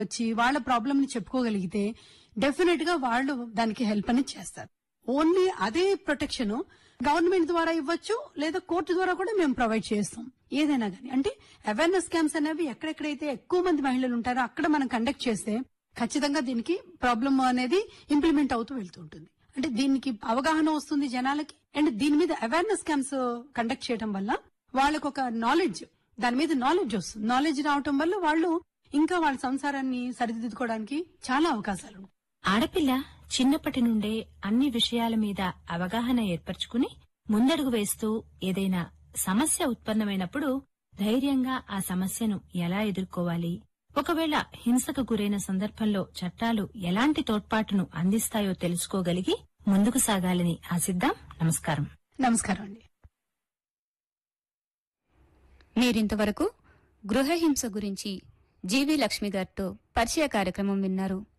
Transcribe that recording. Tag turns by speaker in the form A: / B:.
A: వచ్చి వాళ్ళ ప్రాబ్లమ్ ని చెప్పుకోగలిగితే డెఫినెట్ గా వాళ్ళు దానికి హెల్ప్ అనేది చేస్తారు ఓన్లీ అదే ప్రొటెక్షన్ గవర్నమెంట్ ద్వారా ఇవ్వచ్చు లేదా కోర్టు ద్వారా కూడా మేము ప్రొవైడ్ చేస్తాం ఏదైనా కానీ అంటే అవేర్నెస్ క్యాంప్స్ అనేవి ఎక్కడెక్కడైతే ఎక్కువ మంది మహిళలు ఉంటారో అక్కడ మనం కండక్ట్ చేస్తే ఖచ్చితంగా దీనికి ప్రాబ్లమ్ అనేది ఇంప్లిమెంట్ అవుతూ వెళ్తుంటుంది అంటే దీనికి అవగాహన వస్తుంది జనాలకి అండ్ దీని మీద అవేర్నెస్ క్యాంప్స్ కండక్ట్ చేయడం వల్ల వాళ్ళకు ఒక నాలెడ్జ్ దాని మీద నాలెడ్జ్ వస్తుంది నాలెడ్జ్ రావటం వల్ల వాళ్ళు ఇంకా వాళ్ళ సంసారాన్ని సరిదిద్దుకోవడానికి చాలా అవకాశాలు ఉంటాయి
B: ఆడపిల్ల చిన్నప్పటి నుండే అన్ని విషయాల మీద అవగాహన ఏర్పరచుకుని ముందడుగు వేస్తూ ఏదైనా సమస్య ఉత్పన్నమైనప్పుడు ధైర్యంగా ఆ సమస్యను ఎలా ఎదుర్కోవాలి ఒకవేళ హింసకు గురైన సందర్భంలో చట్టాలు ఎలాంటి తోడ్పాటును అందిస్తాయో తెలుసుకోగలిగి ముందుకు సాగాలని ఆశిద్దాం నమస్కారం
A: నమస్కారం అండి
C: మీరింతవరకు గృహహింస గురించి జీవి లక్ష్మి గారితో పరిచయ కార్యక్రమం విన్నారు